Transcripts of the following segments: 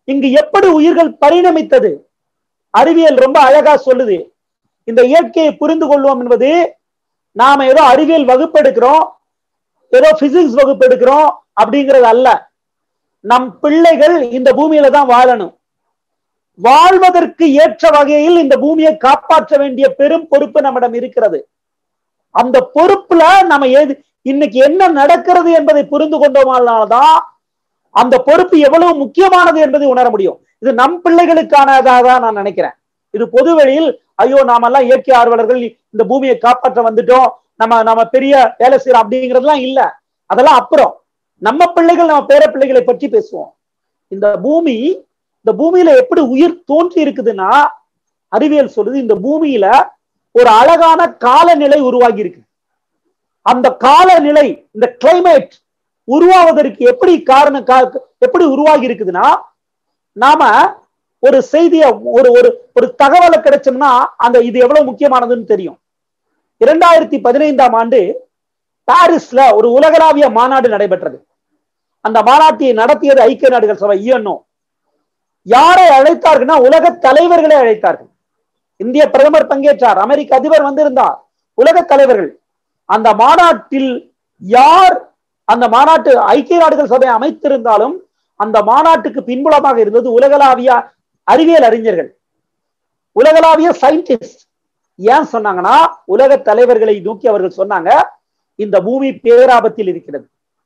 இங்கு எப்படி உயிர்கள் பரிணமித்தது அறிவியல் ரொம்ப அழகா சொல்லுது இந்த இயற்கையை புரிந்து கொள்வோம் என்பது நாம ஏதோ அறிவியல் வகுப்பு எடுக்கிறோம் ஏதோ பிசிக்ஸ் வகுப்பு எடுக்கிறோம் அப்படிங்கிறது அல்ல நம் பிள்ளைகள் இந்த பூமியில தான் வாழணும் வாழ்வதற்கு ஏற்ற வகையில் இந்த பூமியை காப்பாற்ற வேண்டிய பெரும் பொறுப்பு நம்மிடம் இருக்கிறது அந்த பொறுப்புல நம்ம ஏது இன்னைக்கு என்ன நடக்கிறது என்பதை புரிந்து கொண்டோமால்தான் அந்த பொறுப்பு எவ்வளவு முக்கியமானது என்பதை உணர முடியும் இது நம் பிள்ளைகளுக்கானதாக தான் நான் நினைக்கிறேன் இது பொது வெளியில் ஐயோ நாமெல்லாம் இயற்கை ஆர்வலர்கள் இந்த பூமியை காப்பாற்ற வந்துட்டோம் நம்ம நம்ம பெரிய வேலை செய்யறோம் அப்படிங்கிறதுலாம் இல்ல அதெல்லாம் அப்புறம் நம்ம பிள்ளைகள் நம்ம பேர பிள்ளைகளை பற்றி பேசுவோம் இந்த பூமி இந்த பூமியில எப்படி உயிர் தோன்றி இருக்குதுன்னா அறிவியல் சொல்லுது இந்த பூமியில ஒரு அழகான காலநிலை உருவாகி இருக்கு அந்த காலநிலை இந்த கிளைமேட் உருவாவதற்கு எப்படி காரணம் கா- எப்படி உருவாகி இருக்குதுன்னா நாம ஒரு செய்திய ஒரு ஒரு ஒரு தகவலை கிடைச்சோம்னா அந்த இது எவ்வளவு முக்கியமானதுன்னு தெரியும் இரண்டாயிரத்தி பதினைந்தாம் ஆண்டு பாரிஸ்ல ஒரு உலகளாவிய மாநாடு நடைபெற்றது அந்த மாநாட்டை நடத்தியது ஐக்கிய நாடுகள் சபை யுஎன்ஓ யாரை அழைத்தார்கள்னா உலக தலைவர்களை அழைத்தார்கள் இந்திய பிரதமர் பங்கேற்றார் அமெரிக்க அதிபர் வந்திருந்தார் உலக தலைவர்கள் அந்த மாநாட்டில் யார் அந்த மாநாட்டு ஐக்கிய நாடுகள் சபை அமைத்திருந்தாலும் அந்த மாநாட்டுக்கு பின்புலமாக இருந்தது உலகளாவிய அறிவியல் அறிஞர்கள் உலகளாவிய சயின்டிஸ்ட் ஏன் சொன்னாங்கன்னா உலக தலைவர்களை நோக்கி அவர்கள் சொன்னாங்க இந்த பூமி பேராபத்தில் இருக்கிறது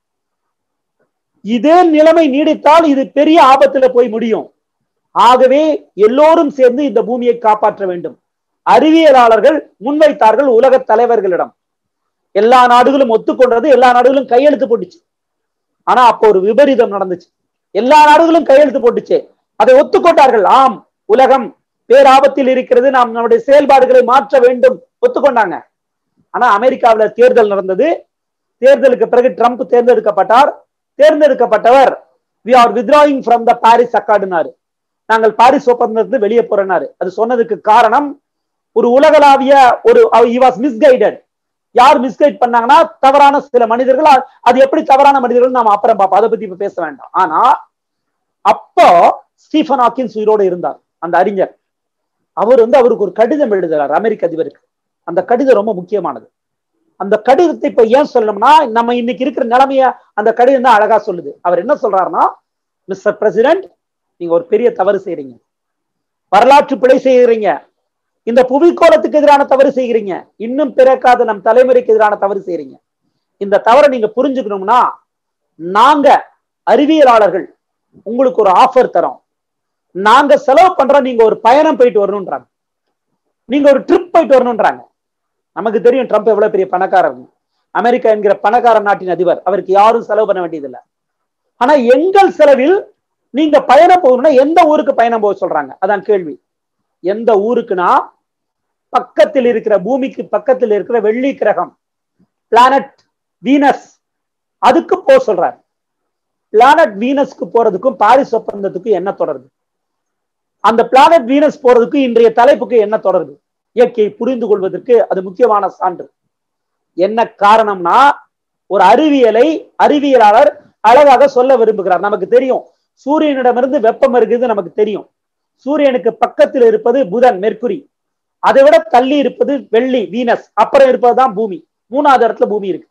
இதே நிலைமை நீடித்தால் இது பெரிய ஆபத்துல போய் முடியும் ஆகவே எல்லோரும் சேர்ந்து இந்த பூமியை காப்பாற்ற வேண்டும் அறிவியலாளர்கள் முன்வைத்தார்கள் உலக தலைவர்களிடம் எல்லா நாடுகளும் ஒத்துக்கொண்டது எல்லா நாடுகளும் கையெழுத்து போட்டுச்சு ஆனா அப்போ ஒரு விபரீதம் நடந்துச்சு எல்லா நாடுகளும் கையெழுத்து போட்டுச்சு அதை ஒத்துக்கொண்டார்கள் ஆம் உலகம் பேராபத்தில் இருக்கிறது நாம் நம்முடைய செயல்பாடுகளை மாற்ற வேண்டும் ஒத்துக்கொண்டாங்க ஆனா அமெரிக்காவுல தேர்தல் நடந்தது தேர்தலுக்கு பிறகு ட்ரம்ப் தேர்ந்தெடுக்கப்பட்டார் தேர்ந்தெடுக்கப்பட்டவர் we are withdrawing from the Paris அக்காடுனாரு நாங்கள் பாரிஸ் ஒப்பந்தத்திலிருந்து வெளியே போறனாரு அது சொன்னதுக்கு காரணம் ஒரு உலகளாவிய ஒரு வாஸ் மிஸ்கைடட் யார் மிஸ்கைட் பண்ணாங்கன்னா தவறான சில மனிதர்கள் அ- அது எப்படி தவறான மனிதர்கள் நாம அப்புறம் பார்ப்போம் அதை பத்தி இப்ப பேச வேண்டாம் ஆனா அப்போ ஸ்டீஃபன் ஹாக்கின்ஸ் உயிரோடு இருந்தார் அந்த அறிஞர் அவர் வந்து அவருக்கு ஒரு கடிதம் எழுதுறார் அமெரிக்க அதிபருக்கு அந்த கடிதம் ரொம்ப முக்கியமானது அந்த கடிதத்தை இப்ப ஏன் சொல்லணும்னா நம்ம இன்னைக்கு இருக்கிற நிலைமைய அந்த கடிதம் தான் அழகா சொல்லுது அவர் என்ன சொல்றாருன்னா மிஸ்டர் பிரசிடென்ட் நீங்க ஒரு பெரிய தவறு செய்றீங்க வரலாற்று பிழை செய்கிறீங்க இந்த புவிக்கோளத்துக்கு எதிரான தவறு செய்கிறீங்க இன்னும் பிறக்காத நம் தலைமுறைக்கு எதிரான தவறு செய்றீங்க இந்த தவறை நீங்க புரிஞ்சுக்கணும்னா நாங்க அறிவியலாளர்கள் உங்களுக்கு ஒரு ஆஃபர் தரோம் நாங்க செலவு பண்றோம் நீங்க ஒரு பயணம் போயிட்டு வரணும்ன்றாங்க நீங்க ஒரு ட்ரிப் போயிட்டு வரணும்ன்றாங்க நமக்கு தெரியும் ட்ரம்ப் எவ்வளவு பெரிய பணக்காரர் அமெரிக்கா என்கிற பணக்கார நாட்டின் அதிபர் அவருக்கு யாரும் செலவு பண்ண வேண்டியதில்லை ஆனா எங்கள் செலவில் நீங்க பயணம் போகணும்னா எந்த ஊருக்கு பயணம் போக சொல்றாங்க அதான் கேள்வி எந்த ஊருக்குன்னா பக்கத்தில் இருக்கிற பூமிக்கு பக்கத்தில் இருக்கிற வெள்ளி கிரகம் பிளானட் வீனஸ் அதுக்கு போக சொல்றாரு பிளானட் வீனஸ்க்கு போறதுக்கும் பாரிஸ் ஒப்பந்தத்துக்கும் என்ன தொடர்பு அந்த பிளானட் வீனஸ் போறதுக்கு இன்றைய தலைப்புக்கு என்ன தொடர்பு இயற்கையை புரிந்து கொள்வதற்கு அது முக்கியமான சான்று என்ன காரணம்னா ஒரு அறிவியலை அறிவியலாளர் அழகாக சொல்ல விரும்புகிறார் நமக்கு தெரியும் சூரியனிடமிருந்து வெப்பம் இருக்குது நமக்கு தெரியும் சூரியனுக்கு பக்கத்தில் இருப்பது புதன் மெர்க்குரி அதை விட தள்ளி இருப்பது வெள்ளி வீனஸ் அப்புறம் இருப்பதுதான் பூமி மூணாவது இடத்துல பூமி இருக்கு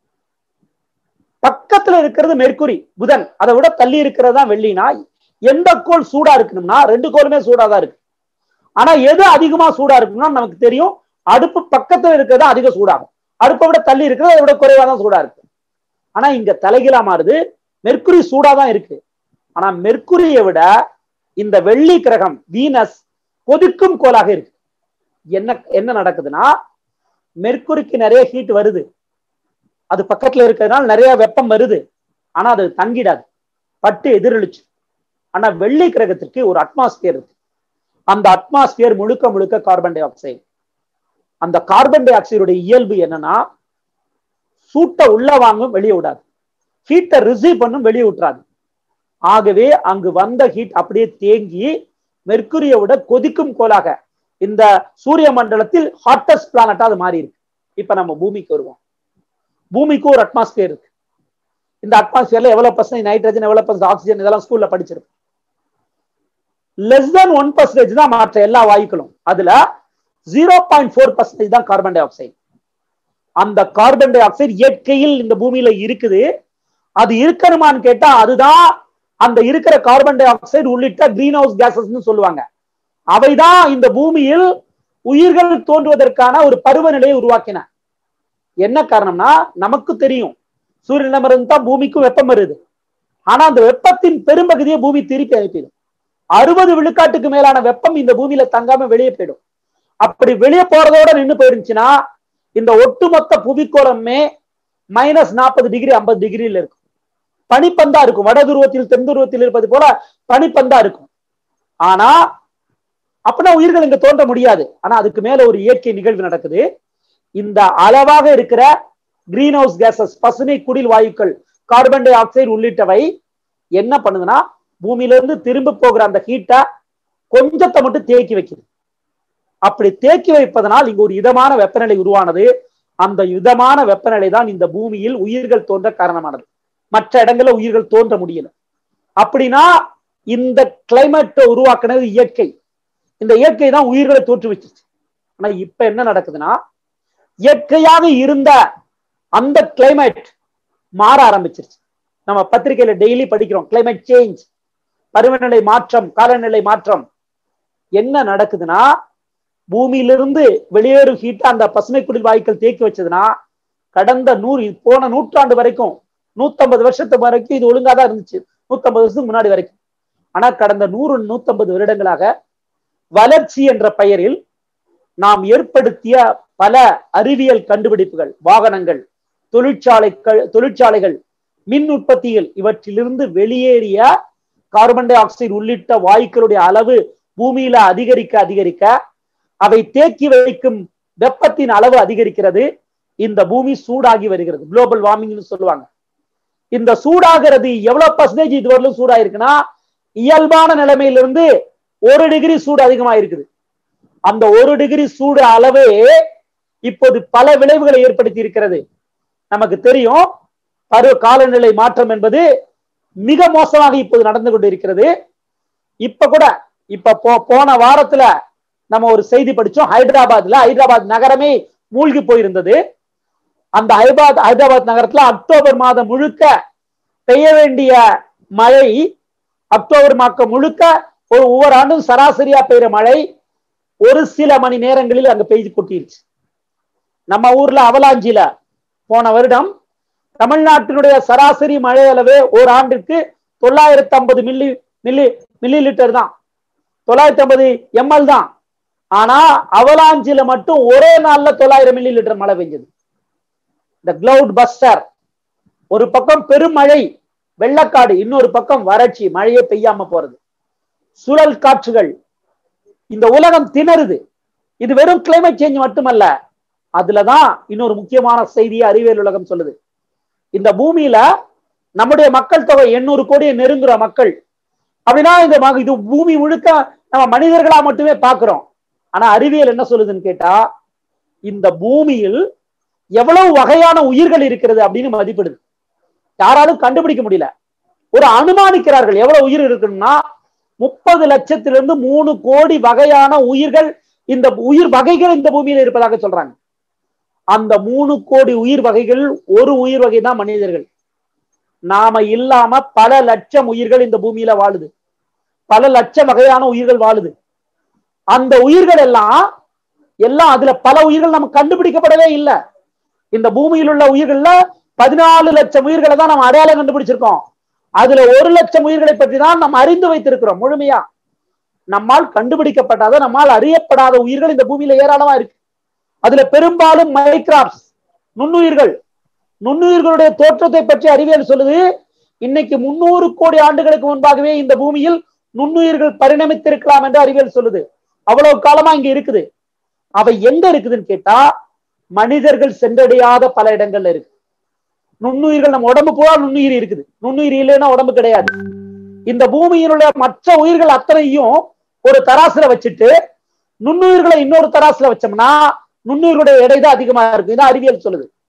பக்கத்துல இருக்கிறது மெர்க்குரி புதன் அதை விட தள்ளி இருக்கிறது தான் வெள்ளினா எந்த கோள் சூடா இருக்கணும்னா ரெண்டு கோளுமே சூடா தான் இருக்கு ஆனா எது அதிகமா சூடா இருக்கும்னா நமக்கு தெரியும் அடுப்பு பக்கத்துல இருக்கிறது அதிக சூடாகும் அடுப்பை விட தள்ளி இருக்கிறது அதை விட குறைவா தான் சூடா இருக்கு ஆனா இங்க தலைகீழா மாறுது மெர்க்குரி சூடா தான் இருக்கு ஆனா மெர்க்குரியை விட இந்த வெள்ளி கிரகம் வீனஸ் கொதிக்கும் கோளாக இருக்கு என்ன என்ன நடக்குதுன்னா மெர்க்குரிக்கு நிறைய ஹீட் வருது அது பக்கத்துல இருக்கிறதுனால நிறைய வெப்பம் வருது ஆனா அது தங்கிடாது பட்டு எதிரொலிச்சு ஆனா வெள்ளி கிரகத்திற்கு ஒரு அட்மாஸ்பியர் இருக்கு அந்த அட்மாஸ்பியர் முழுக்க முழுக்க கார்பன் டை ஆக்சைடு அந்த கார்பன் டை ஆக்சைடுடைய இயல்பு என்னன்னா சூட்டை உள்ள வாங்கும் வெளியே விடாது ஹீட்டை ரிசீவ் பண்ணும் வெளியே விட்டுறாது ஆகவே அங்கு வந்த ஹீட் அப்படியே தேங்கி மெர்க்குரியை விட கொதிக்கும் கோலாக இந்த சூரிய மண்டலத்தில் ஹாட்டஸ்ட் பிளானட்டா அது மாறி இருக்கு இப்ப நம்ம பூமிக்கு வருவோம் பூமிக்கு ஒரு அட்மாஸ்பியர் இருக்கு இந்த அட்மாஸ்பியர்ல எவ்வளவு பர்சன்ட் நைட்ரஜன் எவ்வளவு பர்சன்ட் ஆக்சிஜன் இதெல்லாம் ஸ்கூல்ல படிச்சிருக்கோம் லெஸ் தென் ஒன் பர்சன்டேஜ் தான் மற்ற எல்லா வாயுக்களும் அதுல ஜீரோ பாயிண்ட் ஃபோர் பர்சன்டேஜ் தான் கார்பன் டை ஆக்சைடு அந்த கார்பன் டை ஆக்சைடு இயற்கையில் இந்த பூமியில இருக்குது அது இருக்கணுமான்னு கேட்டா அதுதான் அந்த இருக்கிற கார்பன் டை ஆக்சைடு உள்ளிட்ட கிரீன் ஹவுஸ் கேசஸ் சொல்லுவாங்க அவைதான் இந்த பூமியில் உயிர்கள் தோன்றுவதற்கான ஒரு பருவநிலையை உருவாக்கின என்ன காரணம்னா நமக்கு தெரியும் சூரியனிடமிருந்து தான் பூமிக்கும் வெப்பம் வருது ஆனா அந்த வெப்பத்தின் பெரும்பகுதியை பூமி திருப்பி அனுப்பிடும் அறுபது விழுக்காட்டுக்கு மேலான வெப்பம் இந்த பூமியில தங்காம வெளியே போயிடும் அப்படி வெளியே போறதோட நின்று போயிருந்துச்சுன்னா இந்த ஒட்டுமொத்த புவிக்கோளமே மைனஸ் நாற்பது டிகிரி ஐம்பது டிகிரியில் இருக்கும் பனிப்பந்தா இருக்கும் வட துருவத்தில் தென் துருவத்தில் இருப்பது போல பனிப்பந்தா இருக்கும் ஆனா அப்படின்னா உயிர்கள் இங்க தோன்ற முடியாது ஆனா அதுக்கு மேல ஒரு இயற்கை நிகழ்வு நடக்குது இந்த அளவாக இருக்கிற கிரீன் ஹவுஸ் கேசஸ் பசுமை குடில் வாயுக்கள் கார்பன் டை ஆக்சைடு உள்ளிட்டவை என்ன பண்ணுதுன்னா பூமியில இருந்து திரும்ப போகிற அந்த ஹீட்டை கொஞ்சத்தை மட்டும் தேக்கி வைக்குது அப்படி தேக்கி வைப்பதனால் இங்க ஒரு இதமான வெப்பநிலை உருவானது அந்த இதமான வெப்பநிலை தான் இந்த பூமியில் உயிர்கள் தோன்ற காரணமானது மற்ற இடங்கள்ல உயிர்கள் தோன்ற முடியல அப்படின்னா இந்த கிளைமேட்டை உருவாக்குனது இயற்கை இந்த இயற்கை தான் உயிர்களை தோற்றுவிச்சிச்சு ஆனா இப்ப என்ன நடக்குதுன்னா இயற்கையாக இருந்த அந்த கிளைமேட் மாற ஆரம்பிச்சிருச்சு நம்ம பத்திரிகையில டெய்லி படிக்கிறோம் கிளைமேட் சேஞ்ச் பருவநிலை மாற்றம் காலநிலை மாற்றம் என்ன நடக்குதுன்னா பூமியிலிருந்து வெளியேறும் ஹீட்டா அந்த பசுமை குடில் வாயுக்கள் தேக்கி வச்சதுன்னா கடந்த நூறு போன நூற்றாண்டு வரைக்கும் நூத்தம்பது வருஷத்து வரைக்கும் இது ஒழுங்கா தான் இருந்துச்சு நூத்தம்பது வருஷத்துக்கு முன்னாடி வரைக்கும் ஆனா கடந்த நூறு நூத்தம்பது வருடங்களாக வளர்ச்சி என்ற பெயரில் நாம் ஏற்படுத்திய பல அறிவியல் கண்டுபிடிப்புகள் வாகனங்கள் தொழிற்சாலைகள் தொழிற்சாலைகள் மின் உற்பத்தியில் இவற்றிலிருந்து வெளியேறிய கார்பன் டை ஆக்சைடு உள்ளிட்ட வாயுக்களுடைய அளவு பூமியில அதிகரிக்க அதிகரிக்க அவை தேக்கி வைக்கும் வெப்பத்தின் அளவு அதிகரிக்கிறது இந்த பூமி சூடாகி வருகிறது குளோபல் வார்மிங்னு சொல்லுவாங்க இந்த சூடாகிறது எவ்வளவு பர்சன்டேஜ் இதுவரையிலும் சூடாயிருக்குன்னா இயல்பான நிலைமையிலிருந்து ஒரு டிகிரி சூடு அதிகமா இருக்குது அந்த ஒரு டிகிரி சூடு அளவே இப்போது பல விளைவுகளை ஏற்படுத்தி இருக்கிறது நமக்கு தெரியும் பருவ காலநிலை மாற்றம் என்பது மிக மோசமாக இப்போது நடந்து கொண்டிருக்கிறது இப்ப கூட இப்ப போ- போன வாரத்துல நம்ம ஒரு செய்தி படிச்சோம் ஹைதராபாத்ல ஹைதராபாத் நகரமே மூழ்கி போயிருந்தது அந்த ஹைதராபாத் ஹைதராபாத் நகரத்துல அக்டோபர் மாதம் முழுக்க பெய்ய வேண்டிய மழை அக்டோபர் மாதம் முழுக்க ஒரு ஒவ்வொரு ஆண்டும் சராசரியா பெய்யுற மழை ஒரு சில மணி நேரங்களில் அங்க பெய்து கொட்டிருச்சு நம்ம ஊர்ல அவலாஞ்சில போன வருடம் தமிழ்நாட்டினுடைய சராசரி மழை அளவு ஒரு ஆண்டிற்கு தொள்ளாயிரத்தி ஐம்பது மில்லி மில்லி மில்லி லிட்டர் தான் தொள்ளாயிரத்தி ஐம்பது எம்எல் தான் ஆனா அவலாஞ்சில மட்டும் ஒரே நாள்ல தொள்ளாயிரம் மில்லி லிட்டர் மழை பெஞ்சது இந்த கிளவுட் பஸ்டர் ஒரு பக்கம் பெருமழை வெள்ளக்காடு இன்னொரு பக்கம் வறட்சி மழையே பெய்யாம போறது சுழல் காற்றுகள் இந்த உலகம் திணறுது இது வெறும் கிளைமேட் சேஞ்ச் மட்டுமல்ல அதுலதான் இன்னொரு முக்கியமான செய்தியை அறிவியல் உலகம் சொல்லுது இந்த பூமியில நம்முடைய மக்கள் தொகை எண்ணூறு கோடியை நெருங்குற மக்கள் அப்படின்னா இந்த ம- இது பூமி முழுக்க நம்ம மனிதர்களா மட்டுமே பார்க்கிறோம் ஆனா அறிவியல் என்ன சொல்லுதுன்னு கேட்டா இந்த பூமியில் எவ்வளவு வகையான உயிர்கள் இருக்கிறது அப்படின்னு மதிப்பிடுது யாராலும் கண்டுபிடிக்க முடியல ஒரு அனுமானிக்கிறார்கள் எவ்வளவு உயிர் இருக்குன்னா முப்பது லட்சத்திலிருந்து மூணு கோடி வகையான உயிர்கள் இந்த உயிர் வகைகள் இந்த பூமியில இருப்பதாக சொல்றாங்க அந்த மூணு கோடி உயிர் வகைகள் ஒரு உயிர் வகை தான் மனிதர்கள் நாம இல்லாம பல லட்சம் உயிர்கள் இந்த பூமியில வாழுது பல லட்சம் வகையான உயிர்கள் வாழுது அந்த உயிர்கள் எல்லாம் எல்லாம் அதுல பல உயிர்கள் நமக்கு கண்டுபிடிக்கப்படவே இல்லை இந்த பூமியில் உள்ள உயிர்கள்ல பதினாலு லட்சம் உயிர்களை தான் நம்ம அடையாளம் கண்டுபிடிச்சிருக்கோம் அதுல ஒரு லட்சம் உயிர்களை பற்றி தான் நம்ம அறிந்து வைத்திருக்கிறோம் முழுமையா நம்மால் கண்டுபிடிக்கப்படாத நம்மால் அறியப்படாத உயிர்கள் இந்த பூமியில ஏராளமா இருக்கு அதுல பெரும்பாலும் மைக்ராப்ஸ் நுண்ணுயிர்கள் நுண்ணுயிர்களுடைய தோற்றத்தை பற்றி அறிவியல் சொல்லுது இன்னைக்கு முன்னூறு கோடி ஆண்டுகளுக்கு முன்பாகவே இந்த பூமியில் நுண்ணுயிர்கள் பரிணமித்திருக்கலாம் என்று அறிவியல் சொல்லுது அவ்வளவு காலமா இங்க இருக்குது அவை எங்க இருக்குதுன்னு கேட்டா மனிதர்கள் சென்றடையாத பல இடங்கள்ல இருக்கு நுண்ணுயிர்கள் நம்ம உடம்பு பூரா நுண்ணுயிர் இருக்குது நுண்ணுயிர் இல்லைன்னா உடம்பு கிடையாது இந்த பூமியினுள்ள மற்ற உயிர்கள் அத்தனையும் ஒரு தராசுல வச்சுட்டு நுண்ணுயிர்களை இன்னொரு தராசுல வச்சோம்னா நுண்ணுயிர்களுடைய எடை தான் அதிகமா இருக்கு இதான் அறிவியல் சொல்லுது